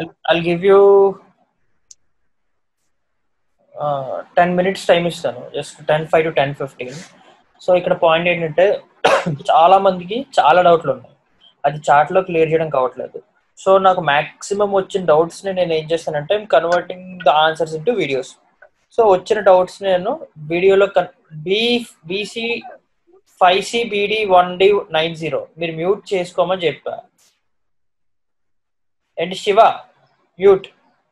I'll give you ten minutes time ఇస్తాను just ten five to ten fifteen so ఇక్కడ point ఏంటంటే చాలా మందికి చాలా డౌట్లు ఉన్నాయి అది చాట్లో క్లియర్ చేయడం కావట్లేదు సో నాకు మాక్సిమం వచ్చిన డౌట్స్ ని నేను ఏం చేస్తానంటే converting the answers into videos so వచ్చిన డౌట్స్ నేను వీడియోలో B BC five C BD one D nine zero మీరు మ్యూట్ చేసుకోమని చెప్పా అండ్ శివ మ్యూట్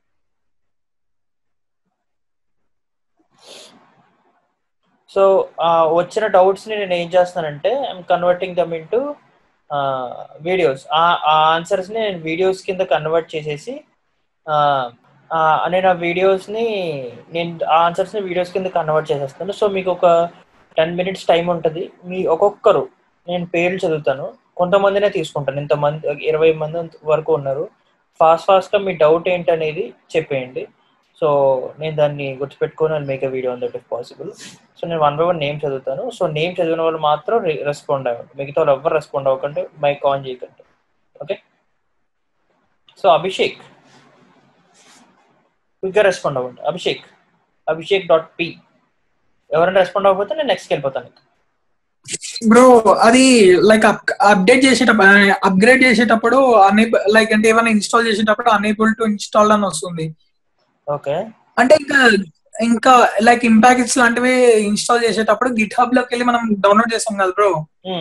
సో వచ్చిన డౌట్స్ ని నేను ఏం చేస్తానంటే I'm converting them into videos ఆ ఆన్సర్స్ ని నేను వీడియోస్ కింద కన్వర్ట్ చేసేసి ఆ, ఆ, నేను ఆ వీడియోస్ ని నేను ఆ ఆన్సర్స్ ని వీడియోస్ కింద కన్వర్ట్ చేసేస్తాను సో మీకు ఒక టెన్ మినిట్స్ టైం ఉంటుంది మీ ఒక్కొక్కరు నేను పేర్లు చదువుతాను కొంతమందినే తీసుకుంటాను ఇంతమంది ఇరవై మంది వరకు ఉన్నారు ఫాస్ట్ ఫాస్ట్ గా మీ డౌట్ ఏంటనేది చెప్పేయండి సో నేను దాన్ని గుర్తుపెట్టుకొని అది make video on that if possible so నేను వన్ బై వన్ నేమ్ చదువుతాను సో నేమ్ చదివిన వాళ్ళు మాత్రం రెస్పాండ్ అవ్వండి మిగతా వాళ్ళు ఎవరు రెస్పాండ్ అవ్వకండి మైక్ ఆన్ చేయకండి ఓకే సో అభిషేక్ క్విక్గా రెస్పాండ్ అవ్వండి అభిషేక్ అభిషేక్ డాట్ పి ఎవరైనా రెస్పాండ్ అవ్వకపోతే నేను నెక్స్ట్కి వెళ్ళిపోతాను బ్రో అది లైక్ అప్డేట్ చేసేటప్పుడు అప్గ్రేడ్ చేసేటప్పుడు అనేబుల్ లైక్ అంటే ఏమైనా ఇన్స్టాల్ చేసేటప్పుడు అనేబుల్ టు ఇన్స్టాల్ అని వస్తుంది ఓకే అంటే ఇంకా ఇంకా లైక్ ఇంపాక్ట్స్ లాంటివి ఇన్స్టాల్ చేసేటప్పుడు గిట్ హబ్ లోకి వెళ్ళి మనం డౌన్లోడ్ చేస్తాం కదా బ్రో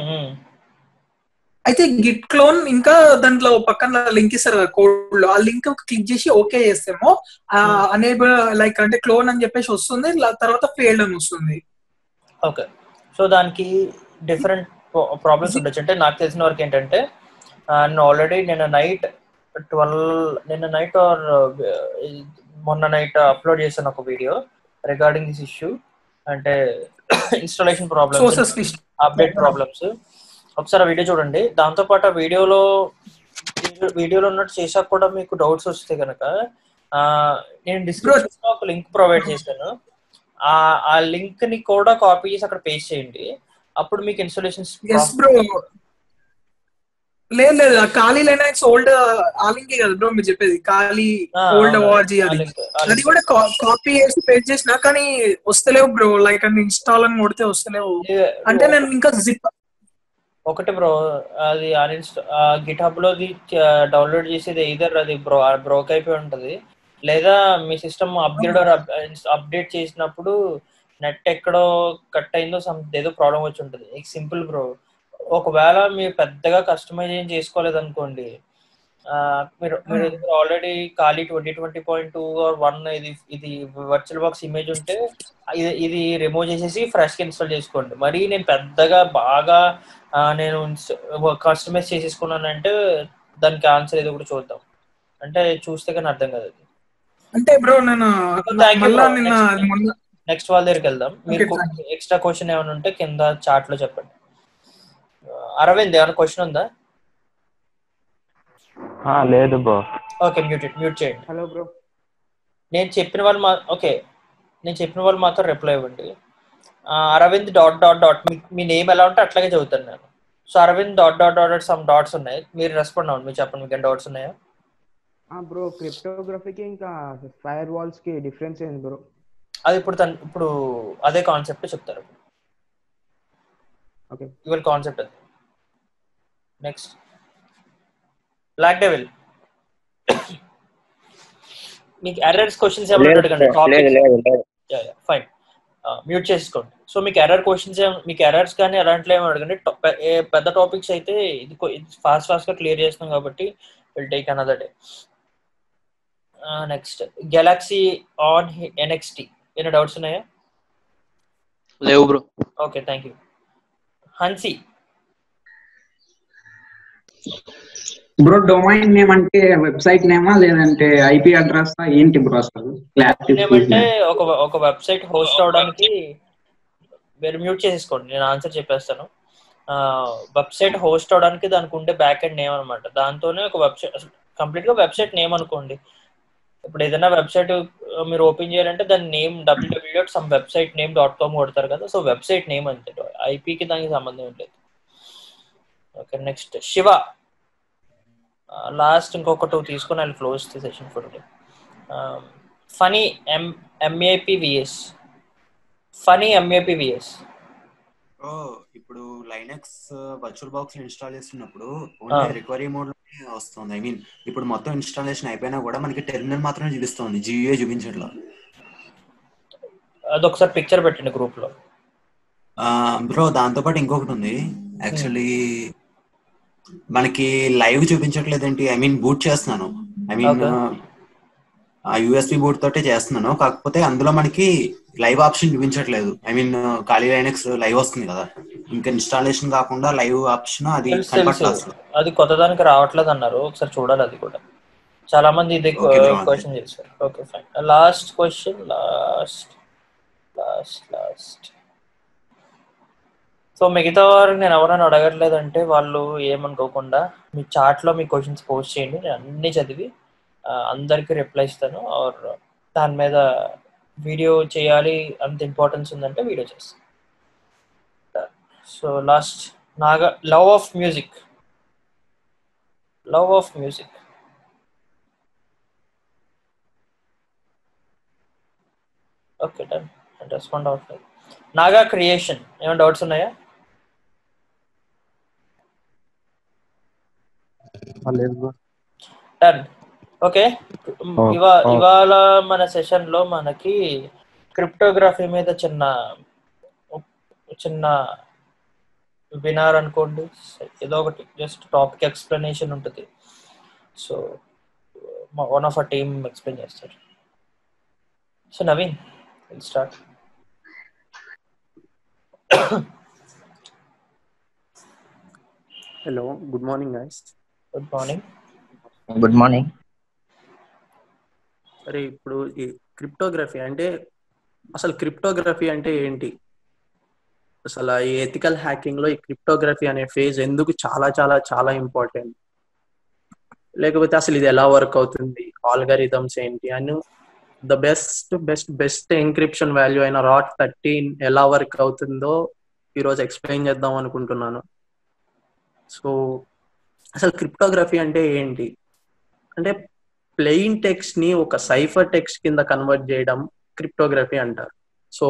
అయితే గిట్ క్లోన్ ఇంకా దాంట్లో పక్కన లింక్ ఇస్తారు కదా కోడ్ లో ఆ లింక్ క్లిక్ చేసి ఓకే చేస్తేమో అనేబుల్ లైక్ అంటే క్లోన్ అని చెప్పేసి వస్తుంది లా- తర్వాత ఫెయిల్డ్ అని వస్తుంది ఓకే సో దానికి డిఫరెంట్ ప్రాబ్లమ్స్ ఉండొచ్చు అంటే నాకు తెలిసిన వరకు ఏంటంటే ఆ, నేను ఆల్రెడీ నిన్న నైట్ ట్వెల్వ్ నిన్న నైట్ ఆర్ మొన్న నైట్ అప్లోడ్ చేశాను ఒక వీడియో రిగార్డింగ్ దిస్ ఇష్యూ అంటే installation problems sources update problems ఒకసారి ఆ వీడియో చూడండి దాంతో పాటు ఆ వీడియోలో వీడియోలో ఉన్నట్టు చేశాక కూడా మీకు డౌట్స్ వస్తే కనుక నేను డిస్క్రిప్షన్ లో ఒక లింక్ ప్రొవైడ్ చేశాను ఆ ఆ లింక్ ని కూడా కాపీ చేసి అక్కడ పేస్ట్ చేయండి అప్పుడు మీకు ఇన్స్టాలేషన్స్ ఎస్ బ్రో లేదు లేదు ఆ ఖాళీ లైనాక్స్ ఓల్డ్ ఆ లింక్ కదా బ్రో మీరు చెప్పేది ఖాళీ ఓల్డ్ ఓఆర్జీ అది అది కూడా కాపీ చేసి పేస్ట్ చేసిన కానీ వస్తలేవు బ్రో లైక్ అని ఇన్స్టాల్ అని కొడితే వస్తలేవు అంటే నేను ఇంకా జిప్ ఒకటి బ్రో అది అన్ఇన్స్టా గిట్ హబ్ లో డౌన్లోడ్ చేసేది ఇదర్ అది బ్రో బ్రోక్ అయిపోయి ఉంటది లేదా మీ సిస్టమ్ అప్గ్రేడ్ అప్డేట్ చేసినప్పుడు నెట్ ఎక్కడో కట్ అయిందో సమ్ ఏదో ప్రాబ్లం వచ్చి ఉంటుంది సింపుల్ బ్రో ఒకవేళ మీరు పెద్దగా కస్టమైజ్ ఏం చేసుకోలేదు అనుకోండి ఆ, మీరు మీరు already Kali twenty twenty point two one ఇది ఇది వర్చువల్ బాక్స్ ఇమేజ్ ఉంటే ఇది ఇది రిమూవ్ చేసేసి ఫ్రెష్ ఇన్స్టాల్ చేసుకోండి మరి నేను పెద్దగా బాగా ఆ, నేను కస్టమైజ్ చేసేసుకున్నానంటే దానికి ఆన్సర్ ఏదో కూడా చూద్దాం అంటే చూస్తే కానీ అర్థం కాదు అది అంటే బ్రో నేను Thank you, మళ్ళా bro. నిన్న Next. మొన్న నెక్స్ట్ వాళ్ళ దగ్గరికి వెళ్దాం మీరు Okay, thank ఎక్స్ట్రా క్వశ్చన్ ఏమైనా ఉంటే కింద చాట్ లో చెప్పండి అరవింద్ ఏమైనా క్వశ్చన్ ఉందా ఆ, లేదు బ్రో ఓకే మ్యూట్ మ్యూట్ చేయండి హలో బ్రో నేను చెప్పిన వాళ్ళు మా ఓకే నేను చెప్పిన వాళ్ళు మాత్రం రిప్లై ఇవ్వండి ఆ, అరవింద్ డాట్ డాట్ డాట్ మీ మీ నేమ్ ఎలా ఉంటే అట్లాగే చదువుతాను నేను so Aravind dot dot dot some dots ఉన్నాయి మీరు రెస్పాండ్ అవ్వండి మీరు చెప్పండి మీకు డౌట్స్ ఉన్నాయా బ్రో క్రిప్టోగ్రఫీకి ఇంకా ఫైర్ వాల్స్ కి డిఫరెన్స్ ఏంది బ్రో అది ఇప్పుడు తను ఇప్పుడు అదే కాన్సెప్ట్ చెప్తారు ఓకే ఇవాళ కాన్సెప్ట్ అది నెక్స్ట్ బ్లాక్ డెవిల్ మీకు ఎర్రర్స్ క్వశ్చన్స్ ఏమైనా లేదు అడగండి bro, లేదు లేదు లేదు ఫైన్ మ్యూట్ చేసుకోండి సో మీకు ఎర్రర్ క్వశ్చన్స్ మీకు ఎర్రర్స్ కానీ అలాంటివి ఏమైనా అడగండి To- పె- ఏ పెద్ద టాపిక్స్ అయితే ఇది ఫాస్ట్ ఫాస్ట్ గా క్లియర్ చేస్తున్నాం కాబట్టి will take another day next galaxy on NXT ఏమైనా డౌట్స్ ఉన్నాయా లేవు bro okay thank you Hansi bro domain name అంటే వెబ్సైట్ నేమా లేదంటే ఐపీ అడ్రస్ ఏంటి బ్రో అసలు క్లారిటీ ఏమంటే ఒక ఒక వెబ్సైట్ హోస్ట్ అవడానికి మీరు మ్యూట్ చేసేసుకోండి నేను ఆన్సర్ చెప్పేస్తాను వెబ్సైట్ హోస్ట్ అవడానికి దానికి ఉండే బ్యాక్ ఎండ్ నేమ్ అనమాట దాంతోనే ఒక వెబ్సైట్ కంప్లీట్ గా వెబ్సైట్ నేమ్ అనుకోండి ఇప్పుడు ఏదైనా వెబ్సైట్ మీరు ఓపెన్ చేయాలంటే దాని name WWW dot some website name dot com కొడతారు కదా సో వెబ్సైట్ నేమ్ అంతే ఐపీకి దానికి సంబంధం ఏం లేదు ఓకే నెక్స్ట్ శివ లాస్ట్ ఇంకొక టూ తీసుకొని I close the session for today Phani M MAP VS Phani MAP VS ఓ ఇప్పుడు లైనక్స్ వర్చువల్ బాక్స్ ఇన్స్టాల్ చేస్తున్నప్పుడు ఓన్లీ Ah. రికవరీ మోడ్ లోనే వస్తుంది ఐ మీన్ ఇప్పుడు మొత్తం ఇన్స్టాలేషన్ అయిపోయినా కూడా మనకి టెర్మినల్ మాత్రమే చూపిస్తుంది జియూ చూపించట్లా అదొకసారి పిక్చర్ పెట్టండి గ్రూప్ లో బ్రో దాంతో పాటు ఇంకొకటి ఉంది యాక్చువల్లీ మనకి లైవ్ చూపించట్లేదేంటి ఐ మీన్ బూట్ చేస్తున్నాను ఐ మీన్ Okay. ఆ యూఎస్బి బూట్ తోటే చేస్తున్నాను కాకపోతే అందులో మనకి లైవ్ ఆప్షన్ చూపించట్లేదు I mean Kali Linux live వస్తుంది కదా ఇంకా ఇన్స్టాలేషన్ కాకుండా లైవ్ ఆప్షన్ అది తెలుసు కనపట్లేదు తెలుసు అసలు అది కొత్త దానికి రావట్లేదు అన్నారు ఒకసారి చూడాలి అది కూడా చాలా మంది ఇది Okay, bro. క్వశ్చన్ చేశారు okay fine last question last last last so మిగతా వారు నేను ఎవరైనా అడగట్లేదంటే వాళ్ళు ఏమనుకోకుండా మీ చాట్ లో మీ క్వశ్చన్స్ పోస్ట్ చేయండి నేను అన్ని చదివి ఆ, అందరికీ రిప్లై ఇస్తాను ఆర్ దాని మీద వీడియో చేయాలి అంత ఇంపార్టెన్స్ ఉందంటే వీడియో చేస్తాను so last Naga love of music love of music okay done respond అవ్వట్లేదు నాగా క్రియేషన్ ఏమైనా డౌట్స్ ఉన్నాయా లేదు బ్రో డన్ ఓకే Oh, ఇవా oh. ఇవాళ మన సెషన్ లో మనకి క్రిప్టోగ్రఫీ మీద చిన్న చిన్న వినారనుకోండి ఏదో ఒకటి జస్ట్ టాపిక్ ఎక్స్ప్లెనేషన్ ఉంటుంది so one of a team explain చేస్తారు so Naveen will start hello good morning guys good morning good morning సరే ఇప్పుడు ఈ క్రిప్టోగ్రఫీ అంటే అసలు క్రిప్టోగ్రఫీ అంటే ఏంటి అసలు ఈ ఎథికల్ హ్యాకింగ్ లో ఈ క్రిప్టోగ్రఫీ అనే ఫేజ్ ఎందుకు చాలా చాలా చాలా ఇంపార్టెంట్ లేకపోతే అసలు ఇది ఎలా వర్క్ అవుతుంది ఆల్గరిథమ్స్ ఏంటి అని the best best best encryption value అయిన రాట్ థర్టీన్ ఎలా వర్క్ అవుతుందో ఈరోజు ఎక్స్ప్లెయిన్ చేద్దాం అనుకుంటున్నాను సో అసలు క్రిప్టోగ్రఫీ అంటే ఏంటి అంటే ప్లెయిన్ టెక్స్ట్ ని ఒక సైఫర్ టెక్స్ట్ కింద కన్వర్ట్ చేయడం క్రిప్టోగ్రఫీ అంటారు సో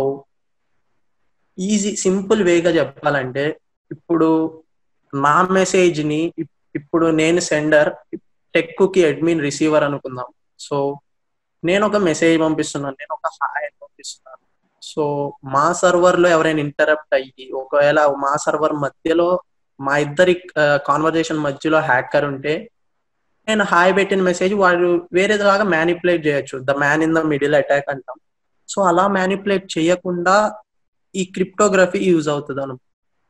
ఈజీ సింపుల్ వేగా చెప్పాలంటే ఇప్పుడు నా మెసేజ్ ని ఇప్- ఇప్పుడు నేను సెండర్ టెక్ కి అడ్మిన్ రిసీవర్ అనుకుందాం సో నేను ఒక మెసేజ్ పంపిస్తున్నాను నేను ఒక హాయ్ అని పంపిస్తున్నాను సో మా సర్వర్ లో ఎవరైనా ఇంటరప్ట్ అయ్యి ఒకవేళ మా సర్వర్ మధ్యలో మా ఇద్దరి కాన్వర్జేషన్ మధ్యలో హ్యాకర్ ఉంటే నేను హాయ్ పెట్టిన మెసేజ్ వాడు వేరేలాగా మ్యానిపులేట్ చేయొచ్చు the man in the middle attack అంటాం సో అలా మ్యానిపులేట్ చేయకుండా ఈ క్రిప్టోగ్రఫీ యూజ్ అవుతుంది అను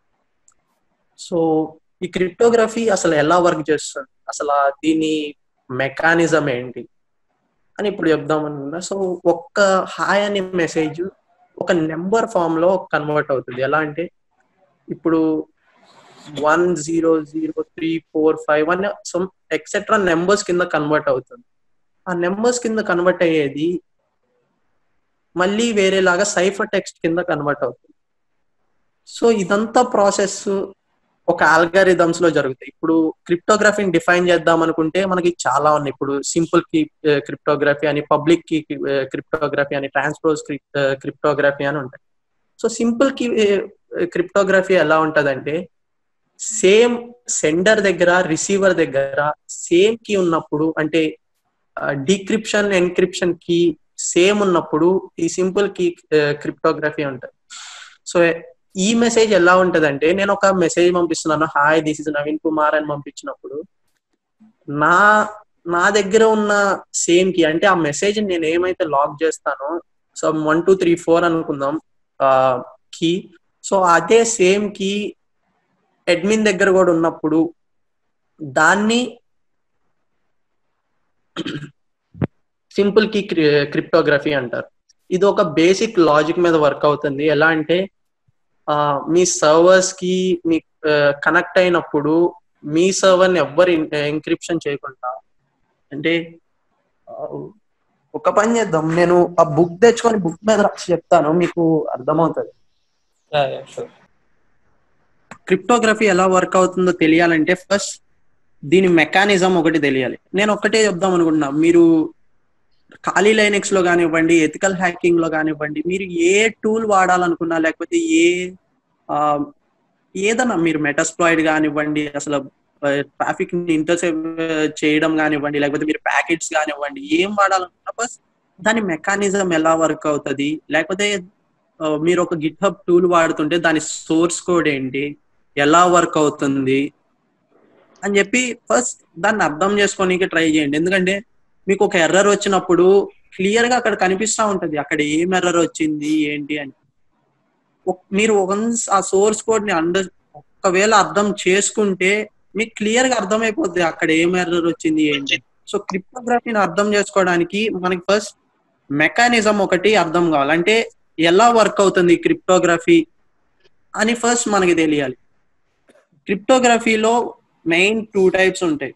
సో ఈ క్రిప్టోగ్రఫీ అసలు ఎలా వర్క్ చేస్తుంది అసలు ఆ దీని మెకానిజం ఏంటి అని ఇప్పుడు చెప్దామనుకున్నా సో ఒక్క హాయ్ అనే మెసేజ్ ఒక నెంబర్ ఫామ్ లో కన్వర్ట్ అవుతుంది ఎలా అంటే ఇప్పుడు one zero zero three four five అని సమ్ ఎక్సెట్రా నెంబర్స్ కింద కన్వర్ట్ అవుతుంది ఆ నెంబర్స్ కింద కన్వర్ట్ అయ్యేది మళ్ళీ వేరేలాగా సైఫర్ టెక్స్ట్ కింద కన్వర్ట్ అవుతుంది సో ఇదంతా ప్రాసెస్ ఒక ఆల్గారిథమ్స్ లో జరుగుతాయి ఇప్పుడు క్రిప్టోగ్రఫీని డిఫైన్ చేద్దాం అనుకుంటే మనకి చాలా ఉన్నాయి ఇప్పుడు సింపుల్ కి క్రిప్టోగ్రఫీ అని పబ్లిక్ కి క్రిప్టోగ్రఫీ అని ట్రాన్స్పోజ్ క్రిప్టోగ్రఫీ అని ఉంటాయి సో సింపుల్ కి క్రిప్టోగ్రఫీ ఎలా ఉంటదంటే సేమ్ సెండర్ దగ్గర రిసీవర్ దగ్గర సేమ్ కీ ఉన్నప్పుడు అంటే డిక్రిప్షన్ ఎన్క్రిప్షన్ కీ సేమ్ ఉన్నప్పుడు ఈ సింపుల్ కీ క్రిప్టోగ్రఫీ ఉంటుంది సో ఈ మెసేజ్ ఎలా ఉంటదంటే నేను ఒక మెసేజ్ పంపిస్తున్నాను hi this is Naveen Kumar అని పంపించినప్పుడు నా నా దగ్గర ఉన్న సేమ్ కి అంటే ఆ మెసేజ్ నేను ఏమైతే లాక్ చేస్తానో so one two three four అనుకుందాం కీ సో అదే సేమ్ కి అడ్మిన్ దగ్గర కూడా ఉన్నప్పుడు దాన్ని సింపుల్ కి క్రిప్టోగ్రఫీ అంటారు ఇది ఒక బేసిక్ లాజిక్ మీద వర్క్ అవుతుంది ఎలా అంటే మీ సర్వర్స్ కి మీ కనెక్ట్ అయినప్పుడు మీ సర్వర్ ని ఎవ్వరు ఎంక్రిప్షన్ చేయకుండా అంటే ఒక పని చేద్దాం నేను ఆ బుక్ తెచ్చుకొని బుక్ మీద రాసి చెప్తాను మీకు అర్థమవుతుంది క్రిప్టోగ్రఫీ ఎలా వర్క్ అవుతుందో తెలియాలంటే ఫస్ట్ దీని మెకానిజం ఒకటి తెలియాలి నేను ఒక్కటే చెప్దాం అనుకుంటున్నా మీరు ఖాళీ లైనెక్స్ లో కానివ్వండి ఎథికల్ హ్యాకింగ్ లో కానివ్వండి మీరు ఏ టూల్ వాడాలనుకున్నా లేకపోతే ఏ ఆ, ఏదన్నా మీరు మెటాస్ప్లాయిడ్ కానివ్వండి అసలు ట్రాఫిక్ ని ఇంటర్సెప్ట్ చేయడం కానివ్వండి లేకపోతే మీరు ప్యాకెట్స్ కానివ్వండి ఏం వాడాలనుకున్నా ఫస్ట్ దాని మెకానిజం ఎలా వర్క్ అవుతుంది లేకపోతే ఆ, మీరు ఒక గిట్ హబ్ టూల్ వాడుతుంటే దాని సోర్స్ కోడ్ ఏంటి ఎలా వర్క్ అవుతుంది అని చెప్పి ఫస్ట్ దాన్ని అర్థం చేసుకోనికి ట్రై చేయండి ఎందుకంటే మీకు ఒక ఎర్రర్ వచ్చినప్పుడు క్లియర్ గా అక్కడ కనిపిస్తా ఉంటది అక్కడ ఏం ఎర్రర్ వచ్చింది ఏంటి అని ఒక్- మీరు వన్స్ ఆ సోర్స్ కోడ్ ని అండర్ ఒకవేళ అర్థం చేసుకుంటే మీకు క్లియర్ గా అర్థమైపోద్ది అక్కడ ఏం ఎర్రర్ వచ్చింది ఏంటి సో క్రిప్టోగ్రఫీని అర్థం చేసుకోవడానికి మనకి ఫస్ట్ మెకానిజం ఒకటి అర్థం కావాలి అంటే ఎలా వర్క్ అవుతుంది క్రిప్టోగ్రఫీ అని ఫస్ట్ మనకి తెలియాలి క్రిప్టోగ్రఫీలో మెయిన్ టూ టైప్స్ ఉంటాయి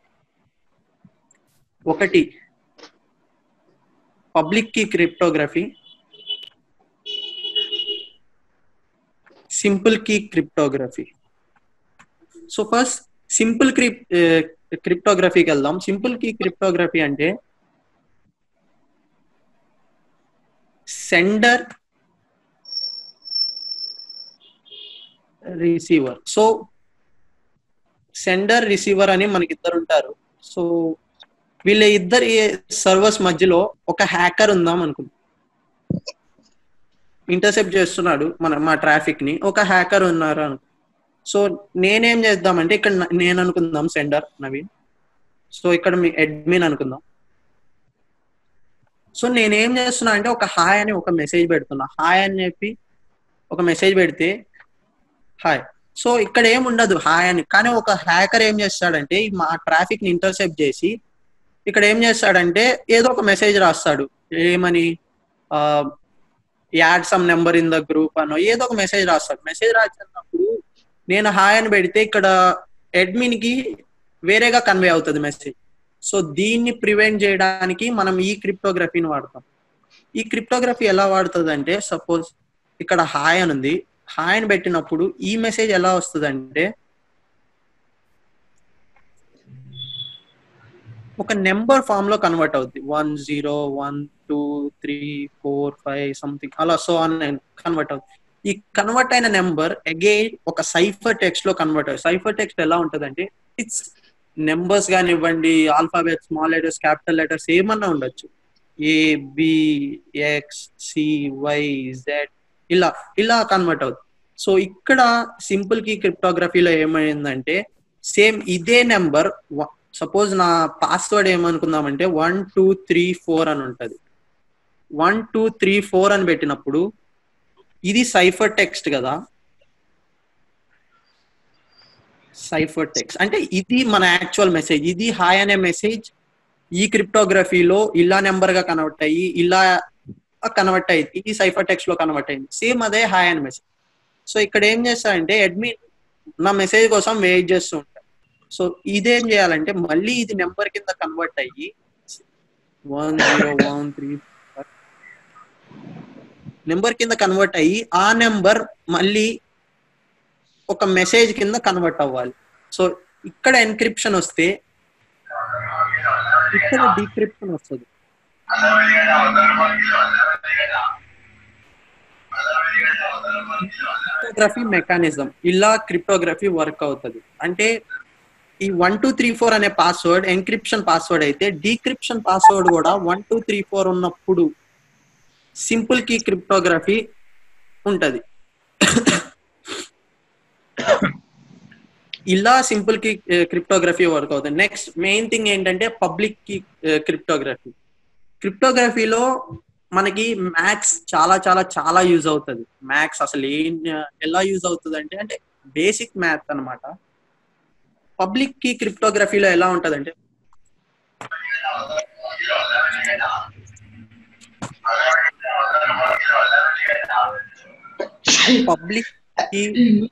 ఒకటి public key cryptography simple key cryptography so first simple క్రిప్ క్రిప్టోగ్రఫీకి వెళ్దాం సింపుల్ కీ క్రిప్టోగ్రఫీ అంటే sender receiver so sender receiver అని మనకి ఇద్దరు ఉంటారు సో వీళ్ళ ఇద్దరి సర్వర్స్ మధ్యలో ఒక హ్యాకర్ ఉందాం అనుకుందాం ఇంటర్సెప్ట్ చేస్తున్నాడు మన మా ట్రాఫిక్ ని ఒక హ్యాకర్ ఉన్నారు అనుకో సో నేనేం చేద్దామంటే ఇక్కడ న- నేను అనుకుందాం సెండర్ నవీన్ సో ఇక్కడ మీ అడ్మిన్ అనుకుందాం సో నేనేం చేస్తున్నా అంటే ఒక హాయ్ అని ఒక మెసేజ్ పెడుతున్నా హాయ్ అని చెప్పి ఒక మెసేజ్ పెడితే హాయ్ సో ఇక్కడ ఏం ఉండదు హాయ్ అని కానీ ఒక హ్యాకర్ ఏం చేస్తాడంటే ఈ మా ట్రాఫిక్ ని ఇంటర్సెప్ట్ చేసి ఇక్కడ ఏం చేస్తాడంటే ఏదో ఒక మెసేజ్ రాస్తాడు ఏమని add some number in the group అనో ఏదో ఒక మెసేజ్ రాస్తాడు మెసేజ్ రాసినప్పుడు నేను హాయ్ అని పెడితే ఇక్కడ అడ్మిన్ కి వేరేగా కన్వే అవుతుంది మెసేజ్ సో దీన్ని ప్రివెంట్ చేయడానికి మనం ఈ క్రిప్టోగ్రఫీని వాడతాం ఈ క్రిప్టోగ్రఫీ ఎలా వాడుతుంది అంటే సపోజ్ ఇక్కడ హాయ్ అని ఉంది హాయ్ అని పెట్టినప్పుడు ఈ మెసేజ్ ఎలా వస్తుంది అంటే ఒక నెంబర్ ఫామ్ లో కన్వర్ట్ అవుద్ది one zero one two three four five something అలా సో ఆన్ కన్వర్ట్ అవుతుంది ఈ కన్వర్ట్ అయిన నెంబర్ అగైన్ ఒక సైఫర్ టెక్స్ట్ లో కన్వర్ట్ అవుతుంది సైఫర్ టెక్స్ట్ ఎలా ఉంటుంది అంటే ఇట్స్ నెంబర్స్ కానివ్వండి alphabet small letters capital letters ఏమన్నా ఉండొచ్చు A B X C Y Z ఇలా ఇలా కన్వర్ట్ అవుతుంది సో ఇక్కడ సింపుల్ కీ క్రిప్టోగ్రఫీలో ఏమైందంటే సేమ్ ఇదే నెంబర్ సపోజ్ నా పాస్వర్డ్ ఏమనుకుందామంటే వన్ టూ త్రీ ఫోర్ అని ఉంటది వన్ టూ త్రీ ఫోర్ అని పెట్టినప్పుడు ఇది సైఫర్ టెక్స్ట్ కదా సైఫర్ టెక్స్ట్ అంటే ఇది మన యాక్చువల్ మెసేజ్ ఇది హాయ్ అనే మెసేజ్ ఈ క్రిప్టోగ్రఫీలో ఇలా నెంబర్ గా కన్వర్ట్ అయ్యి ఇలా కన్వర్ట్ అయ్యింది ఇది సైఫర్ టెక్స్ట్ లో కన్వర్ట్ అయింది సేమ్ అదే హాయ్ అని మెసేజ్ సో ఇక్కడ ఏం చేస్తారంటే అడ్మిన్ నా మెసేజ్ కోసం వెయిట్ చేస్తూ ఉంటారు సో ఇదేం చేయాలంటే మళ్ళీ ఇది నెంబర్ కింద కన్వర్ట్ అయ్యి one zero one three number కింద కన్వర్ట్ అయ్యి ఆ నెంబర్ మళ్ళీ ఒక మెసేజ్ కింద కన్వర్ట్ అవ్వాలి సో ఇక్కడ ఎన్క్రిప్షన్ వస్తే ఇక్కడ డీక్రిప్షన్ వస్తుంది క్రిప్టోగ్రఫీ మెకానిజం ఇలా క్రిప్టోగ్రఫీ వర్క్ అవుతుంది అంటే ఈ వన్ టూ త్రీ ఫోర్ అనే పాస్వర్డ్ ఎన్క్రిప్షన్ పాస్వర్డ్ అయితే డీక్రిప్షన్ పాస్వర్డ్ కూడా వన్ టూ త్రీ ఫోర్ ఉన్నప్పుడు సింపుల్ కీ క్రిప్టోగ్రఫీ ఉంటది ఇలా సింపుల్ కి క్రిప్టోగ్రఫీ వర్క్ అవుతుంది నెక్స్ట్ మెయిన్ థింగ్ ఏంటంటే పబ్లిక్ కి క్రిప్టోగ్రఫీ క్రిప్టోగ్రఫీలో మనకి మ్యాథ్స్ చాలా చాలా చాలా యూజ్ అవుతుంది మ్యాథ్స్ అసలు ఏం ఎలా యూజ్ అవుతుంది అంటే అంటే బేసిక్ మ్యాథ్ అన్నమాట పబ్లిక్ కి క్రిప్టోగ్రఫీలో ఎలా ఉంటది అంటే public key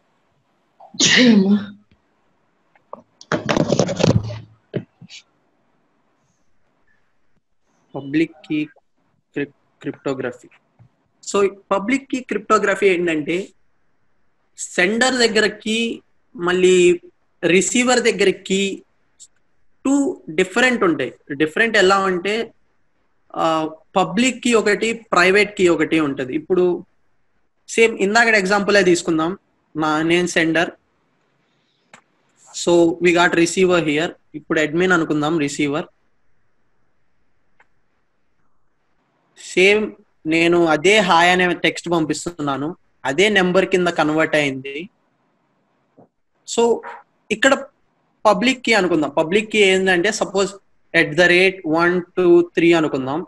public key cryptography so public key cryptography ఏంటంటే సెండర్ దగ్గరకి మళ్ళీ రిసీవర్ దగ్గరకి టూ డిఫరెంట్ ఉంటాయి డిఫరెంట్ ఎలా అంటే పబ్లిక్ కి ఒకటి ప్రైవేట్ కి ఒకటి ఉంటుంది ఇప్పుడు సేమ్ ఇందాక ఎగ్జాంపుల్ తీసుకుందాం నా నేను sender so we got receiver here ఇప్పుడు అడ్మిన్ అనుకుందాం రిసీవర్ సేమ్ నేను అదే హాయ్ అనే టెక్స్ట్ పంపిస్తున్నాను అదే నెంబర్ కింద కన్వర్ట్ అయింది సో ఇక్కడ పబ్లిక్ కి అనుకుందాం పబ్లిక్ కి ఏంటంటే suppose at the rate one two three అనుకుందాం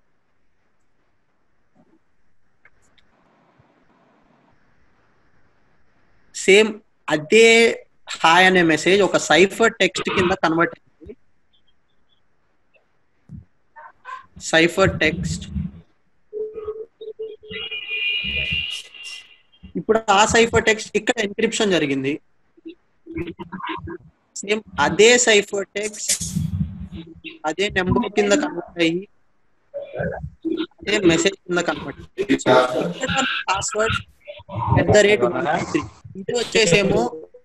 సేమ్ అదే హాయ్ అనే మెసేజ్ ఒక సైఫర్ టెక్స్ట్ కింద కన్వర్ట్ అయింది సైఫర్ టెక్స్ట్ ఇప్పుడు ఆ సైఫర్ టెక్స్ట్ ఇక్కడ ఎన్క్రిప్షన్ జరిగింది సేమ్ అదే సైఫర్ టెక్స్ట్ అదే నెంబర్ కింద కన్వర్ట్ అయ్యి అదే మెసేజ్ కింద కన్వర్ట్ ఇక్కడ పాస్వర్డ్ ఎట్ ద రేట్ ఇది వచ్చేసేమో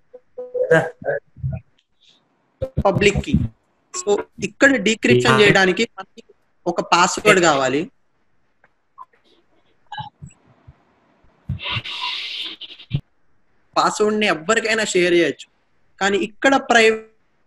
పబ్లిక్ కి సో ఇక్కడ డీక్రిప్షన్ చేయడానికి మనకి ఒక పాస్వర్డ్ కావాలి పాస్వర్డ్ ని ఎవరికైనా షేర్ చేయొచ్చు కానీ ఇక్కడ ప్రైవేట్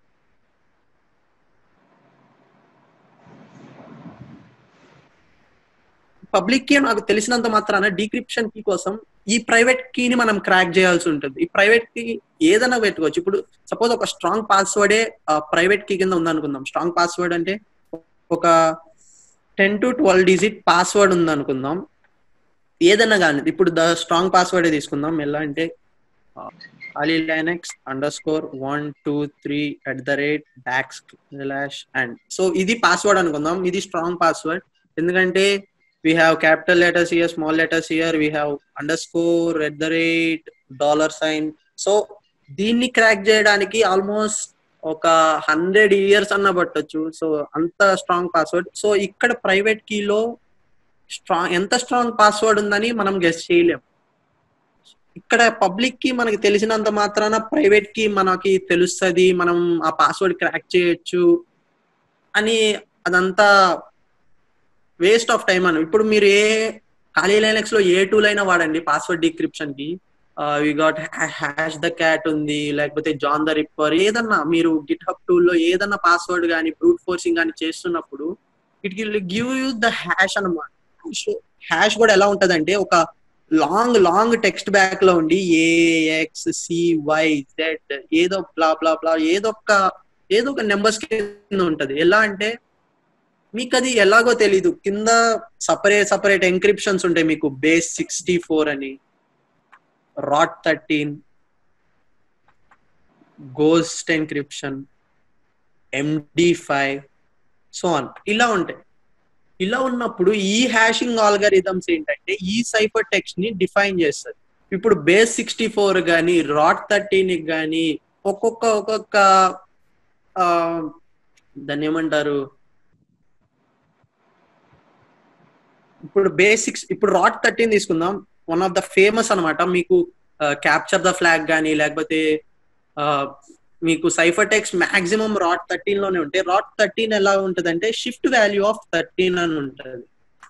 పబ్లిక్ కీ నాకు తెలిసినంత మాత్రాన డీక్రిప్షన్ కీ కోసం ఈ ప్రైవేట్ కీని మనం క్రాక్ చేయాల్సి ఉంటుంది ఈ ప్రైవేట్ కీ ఏదైనా పెట్టుకోవచ్చు ఇప్పుడు సపోజ్ ఒక స్ట్రాంగ్ పాస్వర్డే ప్రైవేట్ కీ కింద ఉందనుకుందాం స్ట్రాంగ్ పాస్వర్డ్ అంటే ఒక ten to twelve digit password ఉందనుకుందాం ఏదైనా కానీ ఇప్పుడు ద స్ట్రాంగ్ పాస్వర్డే తీసుకుందాం ఎలా అంటే Ali Linux underscore one two three at the rate back backslash and so ఇది పాస్వర్డ్ అనుకుందాం ఇది స్ట్రాంగ్ పాస్వర్డ్ ఎందుకంటే we have capital letters here small letters here we have underscore at the rate dollar sign so దీన్ని crack చేయడానికి almost ఒక hundred years అన్న పట్టొచ్చు so అంత స్ట్రాంగ్ పాస్వర్డ్ సో ఇక్కడ ప్రైవేట్ కీలో స్ట్రాంగ్ ఎంత స్ట్రాంగ్ పాస్వర్డ్ ఉందని మనం గెస్ట్ చేయలేం ఇక్కడ పబ్లిక్ కి మనకి తెలిసినంత మాత్రాన ప్రైవేట్ కి మనకి తెలుస్తుంది మనం ఆ పాస్వర్డ్ క్రాక్ చేయొచ్చు అని అదంతా వేస్ట్ ఆఫ్ టైం అని ఇప్పుడు మీరు ఏ ఖాళీ లైనక్స్ లో ఏ టూల్ అయినా వాడండి పాస్వర్డ్ డిక్రిప్షన్ కి we got hash the cat ఉంది లేకపోతే జాన్ ద రిప్పర్ ఏదన్నా మీరు గిట్ హబ్ టూల్ లో ఏదన్నా పాస్వర్డ్ కానీ బ్రూట్ ఫోర్సింగ్ కానీ చేస్తున్నప్పుడు it will give you the hash అనమాట హ్యాష్ కూడా ఎలా ఉంటదంటే ఒక లాంగ్ లాంగ్ టెక్స్ట్ బ్యాక్ లో ఉండి ఏఎక్స్ సివై జెడ్ ఏదో బ్లా బ్లా బ్లా ఏదో ఒక ఏదో ఒక నెంబర్స్ కింద ఉంటది ఎలా అంటే మీకు అది ఎలాగో తెలీదు కింద సపరేట్ సపరేట్ ఎంక్రిప్షన్స్ ఉంటాయి మీకు బేస్ సిక్స్టీ ఫోర్ అని rot thirteen ghost encryption MD five so on ఇలా ఉంటాయి ఇలా ఉన్నప్పుడు ఈ హ్యాషింగ్ ఆల్గరిథమ్స్ ఏంటంటే ఈ సైఫర్ టెక్స్ట్ ని డిఫైన్ చేస్తుంది ఇప్పుడు బేస్ సిక్స్టీ ఫోర్ కానీ రాట్ థర్టీన్ కానీ ఒక్కొక్క ఒక్కొక్క దాన్ని ఏమంటారు ఇప్పుడు బేసిక్స్ ఇప్పుడు రాట్ థర్టీన్ తీసుకుందాం వన్ ఆఫ్ ద ఫేమస్ అనమాట మీకు క్యాప్చర్ ద ఫ్లాగ్ కానీ లేకపోతే మీకు cipher text maximum rot thirteen లోనే ఉంటాయి రాట్ థర్టీన్ ఎలా ఉంటుంది అంటే షిఫ్ట్ వాల్యూ ఆఫ్ థర్టీన్ అని ఉంటుంది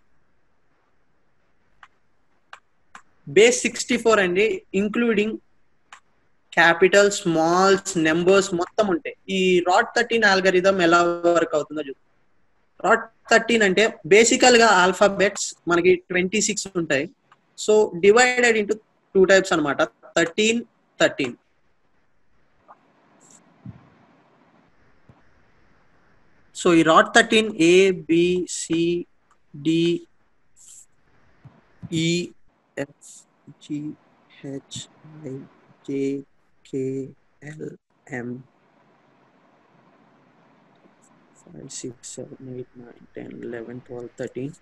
బేస్ సిక్స్టీ ఫోర్ అండి ఇంక్లూడింగ్ క్యాపిటల్ స్మాల్స్ నెంబర్స్ మొత్తం ఉంటాయి ఈ రాట్ థర్టీన్ ఆల్గరిథం ఎలా వర్క్ అవుతుందో చూద్దాం రాట్ థర్టీన్ అంటే బేసికల్ గా ఆల్ఫాబెట్స్ మనకి ట్వంటీ సిక్స్ ఉంటాయి so divided into two types అనమాట థర్టీన్ థర్టీన్ సో ఈ rot thirteen A B C D E F G H I J K L M five, six, seven, eight, nine, ten, eleven, twelve, thirteen.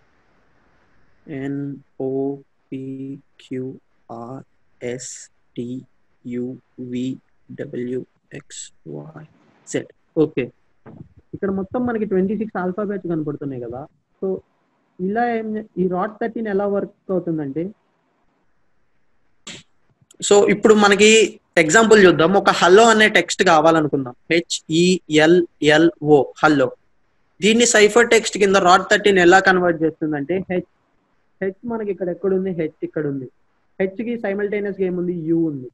N O P Q R S T U V W X Y Z. Okay ఇక్కడ మొత్తం మనకి twenty six alphabets కనపడుతున్నాయి కదా so ఇలా ఏం ఈ rot thirteen ఎలా work అవుతుందంటే సో ఇప్పుడు మనకి ఎగ్జాంపుల్ చూద్దాం ఒక హలో అనే టెక్స్ట్ కావాలనుకుందాం హెచ్ఈఎల్ఎల్ఓ హలో దీన్ని సైఫర్ టెక్స్ట్ కింద రాడ్ థర్టీన్ ఎలా కన్వర్ట్ చేస్తుందంటే హెచ్ హెచ్ మనకి ఇక్కడ ఎక్కడ ఉంది హెచ్ ఇక్కడ ఉంది హెచ్ కి సైమల్టేనియస్ గా ఏముంది యు ఉంది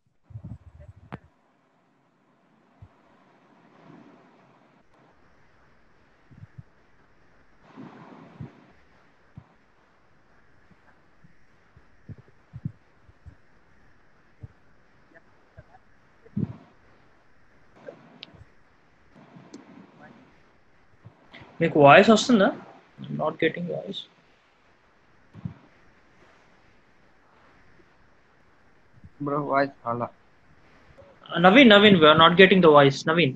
మీకు వాయిస్ వస్తుందా not getting voice Bro, voice అలా Naveen Naveen we're not getting the voice Naveen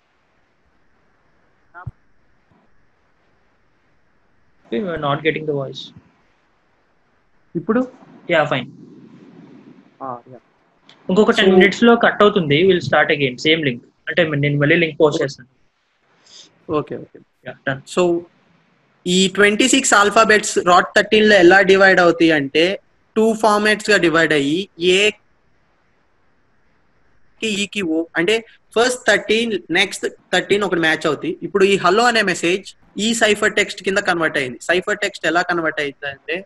we're not getting the voice ఇప్పుడు యా ఫైన్ ఆ, yeah. ఇంకొక టెన్ So- మినిట్స్ లో కట్ అవుతుంది will start again same link అంటే నేను మళ్ళీ లింక్ పోస్ట్ చేస్తాను okay okay yeah done so ఈ twenty six alphabets rot thirteen లో ఎలా డివైడ్ అవుతాయి అంటే టూ ఫార్మాట్స్ గా డివైడ్ అయ్యి ఏ కి ఈకి ఓ అంటే ఫస్ట్ థర్టీన్ నెక్స్ట్ థర్టీన్ ఒకటి మ్యాచ్ అవుతాయి ఇప్పుడు ఈ హలో అనే మెసేజ్ ఈ సైఫర్ టెక్స్ట్ కింద కన్వర్ట్ అయింది సైఫర్ టెక్స్ట్ ఎలా కన్వర్ట్ అయింది అంటే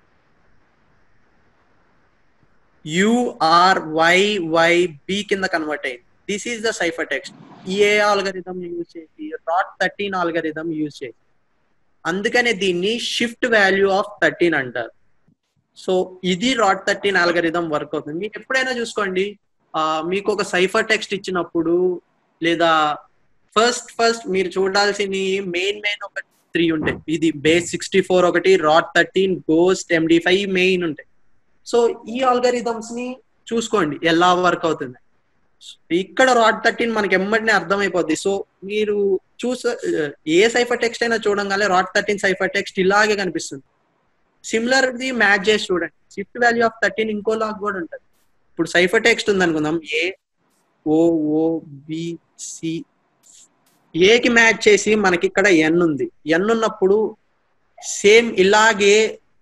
యుఆర్వైవైబి కింద కన్వర్ట్ అయింది this is the cipher text ఏ ఆల్గరిథం యూజ్ చేసి రాట్ థర్టీన్ ఆల్గరిథం యూజ్ చేసి అందుకనే దీన్ని షిఫ్ట్ వాల్యూ ఆఫ్ థర్టీన్ అంటారు సో ఇది రాట్ థర్టీన్ ఆల్గరిథం వర్క్ అవుతుంది మీరు ఎప్పుడైనా చూసుకోండి ఆ, మీకు ఒక సైఫర్ టెక్స్ట్ ఇచ్చినప్పుడు లేదా ఫస్ట్ ఫస్ట్ మీరు చూడాల్సిన మెయిన్ మెయిన్ ఒక త్రీ ఉంటాయి ఇది బేస్ సిక్స్టీ ఫోర్ ఒకటి rot thirteen ghost MD five main ఉంటాయి సో ఈ ఆల్గరిథమ్స్ ని చూసుకోండి ఎలా వర్క్ అవుతుంది ఇక్కడ రాట్ థర్టీన్ మనకి ఎమ్మటినే అర్థమైపోద్ది సో మీరు చూస ఏ సైఫర్ టెక్స్ట్ అయినా చూడంగానే రాట్ థర్టీన్ సైఫర్ టెక్స్ట్ ఇలాగే కనిపిస్తుంది సిమిలర్ ది మ్యాచ్ చేసి చూడండి షిఫ్ట్ వాల్యూ ఆఫ్ థర్టీన్ ఇంకో లాగ్ కూడా ఉంటుంది ఇప్పుడు సైఫర్ టెక్స్ట్ ఉంది అనుకుందాం A O O B C ఏకి మ్యాచ్ చేసి మనకి ఇక్కడ ఎన్ ఉంది ఎన్ ఉన్నప్పుడు సేమ్ ఇలాగే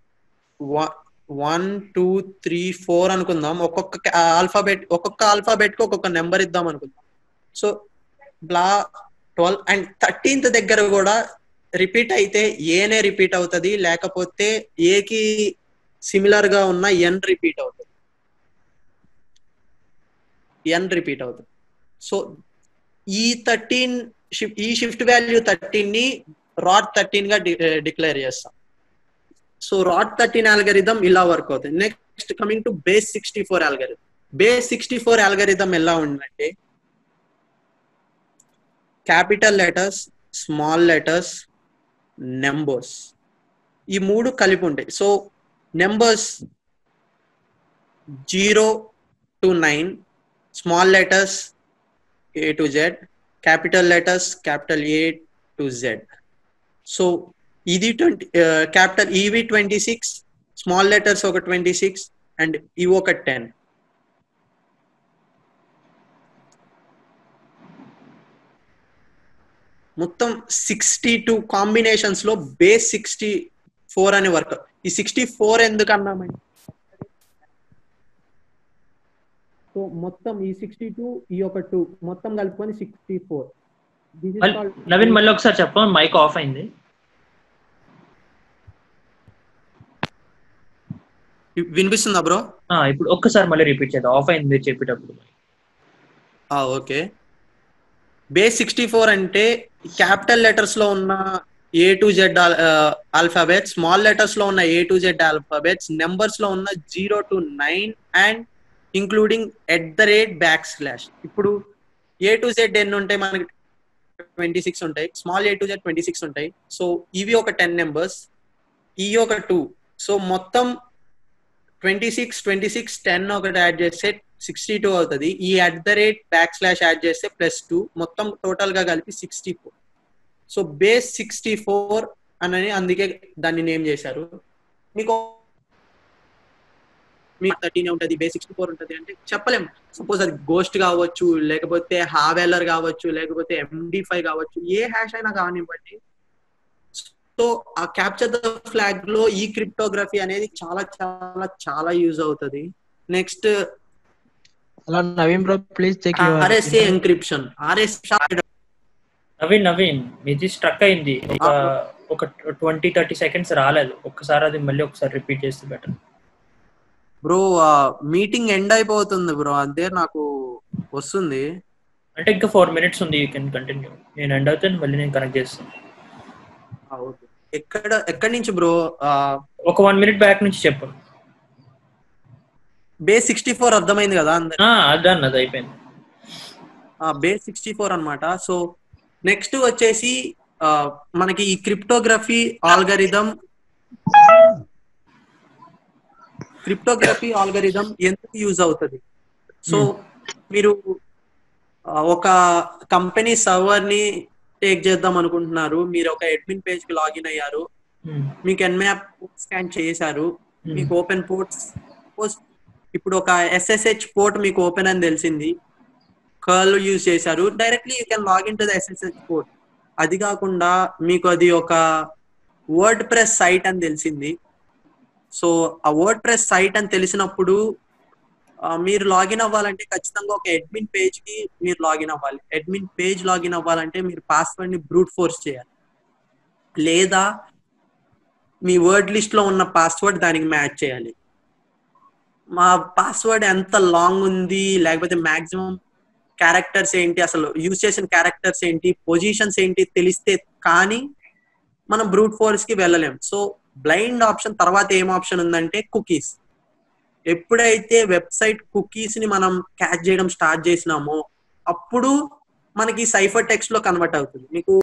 వన్ టూ త్రీ ఫోర్ అనుకుందాం ఒక్కొక్క ఆల్ఫాబెట్ ఒక్కొక్క ఆల్ఫాబెట్ కి ఒక్కొక్క నెంబర్ ఇద్దాం అనుకుందాం so blah twelve and thirteenth దగ్గర కూడా రిపీట్ అయితే ఏనే రిపీట్ అవుతుంది లేకపోతే ఏకి సిమిలర్ గా ఉన్న ఎన్ రిపీట్ అవుతుంది ఎన్ రిపీట్ అవుతుంది సో ఈ థర్టీన్ ఈ షిఫ్ట్ వాల్యూ థర్టీన్ ని రాట్ థర్టీన్ గా డిక్లేర్ చేస్తాం సో రాట్ థర్టీన్ ఆల్గరిథం ఇలా వర్క్ అవుతుంది next coming to base sixty four algorithm base sixty four algorithm ఎలా ఉందంటే capital letters small letters numbers ఈ మూడు కలిపి ఉంటాయి so numbers zero to nine small letters A to Z capital letters capital A to Z so ఇది twenty capital ఈవి twenty six small letters ఒక twenty six and ఇవి ఒక ten మొత్తం sixty two combinations లో బేస్ సిక్స్టీ ఫోర్ అని work ఈ sixty four ఎందుకు అన్నామండి సో మొత్తం ఈ సిక్స్టీ టూ ఈ ఒక టూ మొత్తం కలుపుకొని సిక్స్టీ ఫోర్ నవీన్ మళ్ళీ ఒకసారి చెప్ప మైక్ ఆఫ్ అయింది వినిపిస్తుందా బ్రో ఆ, ఇప్పుడు ఒక్కసారి మళ్ళీ రిపీట్ చేద్దాం ఆఫ్ అయింది మీరు చెప్పేటప్పుడు ఓకే బేస్ సిక్స్టీ ఫోర్ అంటే క్యాపిటల్ లెటర్స్ లో ఉన్న A to Z alphabets small letters లో ఉన్న A to Z alphabets numbers లో ఉన్న zero to nine and including at the rate back slash ఇప్పుడు ఏ టు జెడ్ ఎన్ని ఉంటాయి మనకి ట్వంటీ సిక్స్ ఉంటాయి small A to Z twenty six ఉంటాయి సో ఇవి ఒక టెన్ నెంబర్స్ ఈ ఒక టూ సో మొత్తం twenty six twenty six ten ఒకటి యాడ్ చేస్తే సిక్స్టీ టూ అవుతుంది ఈ at the rate back slash add చేస్తే ప్లస్ టూ మొత్తం టోటల్ గా కలిపి sixty four so base sixty four అని అందుకే దాన్ని నేమ్ చేశారు మీకు మీకు థర్టీన్ ఉంటుంది బేస్ సిక్స్టీ ఫోర్ ఉంటుంది అంటే చెప్పలేం సపోజ్ అది గోస్ట్ కావచ్చు లేకపోతే హావెలర్ కావచ్చు లేకపోతే ఎండి ఫైవ్ కావచ్చు ఏ హ్యాష్ అయినా కానివ్వండి సో ఆ క్యాప్చర్ ద ఫ్లాగ్ లో ఈ క్రిప్టోగ్రఫీ అనేది చాలా చాలా చాలా యూజ్ అవుతుంది next hello Naveen bro please check RSA encryption RS Naveen Naveen ఇది స్ట్రక్ అయింది ఒక ఒక ట్వంటీ థర్టీ సెకండ్స్ రాలేదు ఒక్కసారి అది మళ్ళీ ఒకసారి రిపీట్ చేస్తే బెటర్ బ్రో మీటింగ్ ఎండ్ అయిపోతుంది బ్రో అంతే నాకు వస్తుంది అంటే ఇంకా ఫోర్ మినిట్స్ ఉంది యూ కెన్ కంటిన్యూ నేను ఎండ్ అవుతాను మళ్ళీ నేను కనెక్ట్ చేస్తాను ఆ, okay. ఎక్కడ ఎక్కడి నుంచి బ్రో ఒక వన్ మినిట్ బ్యాక్ నుంచి చెప్పు బేస్ సిక్స్టీ ఫోర్ అర్థమైంది కదా అందరి ఆ, అదన్న అది అయిపోయింది బేస్ సిక్స్టీ ఫోర్ అనమాట సో నెక్స్ట్ వచ్చేసి ఆ, మనకి ఈ క్రిప్టోగ్రఫీ ఆల్గరిథం క్రిప్టోగ్రఫీ ఆల్గరిథం ఎందుకు యూజ్ అవుతుంది సో మీరు ఆ, ఒక కంపెనీ సర్వర్ ని టేక్ చేద్దాం అనుకుంటున్నారు మీరు ఒక అడ్మిన్ పేజ్ కి లాగిన్ అయ్యారు మీకు ఎన్మ్యాప్ స్కాన్ చేశారు మీకు ఓపెన్ పోర్ట్స్ ఇప్పుడు ఒక ఎస్ఎస్హెచ్ పోర్ట్ మీకు ఓపెన్ అని తెలిసింది కర్ల్ యూజ్ చేశారు directly you can login to the SSH port అది కాకుండా మీకు అది ఒక వర్డ్ ప్రెస్ సైట్ అని తెలిసింది సో ఆ వర్డ్ ప్రెస్ సైట్ అని తెలిసినప్పుడు ఆ, మీరు లాగిన్ అవ్వాలంటే ఖచ్చితంగా ఒక అడ్మిన్ పేజ్ కి మీరు లాగిన్ అవ్వాలి అడ్మిన్ పేజ్ లాగిన్ అవ్వాలంటే మీరు పాస్వర్డ్ ని బ్రూట్ ఫోర్స్ చేయాలి లేదా మీ వర్డ్ లిస్ట్ లో ఉన్న పాస్వర్డ్ దానికి మ్యాచ్ చేయాలి మా పాస్వర్డ్ ఎంత లాంగ్ ఉంది లేకపోతే మాక్సిమం క్యారెక్టర్స్ ఏంటి అసలు యూజ్ చేసిన క్యారెక్టర్స్ ఏంటి పొజిషన్స్ ఏంటి తెలిస్తే కానీ మనం బ్రూట్ ఫోర్స్ కి వెళ్ళలేం సో బ్లైండ్ ఆప్షన్ తర్వాత ఏం ఆప్షన్ ఉందంటే కుకీస్ ఎప్పుడైతే వెబ్సైట్ కుకీస్ ని మనం క్యాచ్ చేయడం స్టార్ట్ చేసినామో అప్పుడు మనకి సైఫర్ టెక్స్ట్ లో కన్వర్ట్ అవుతుంది మీకు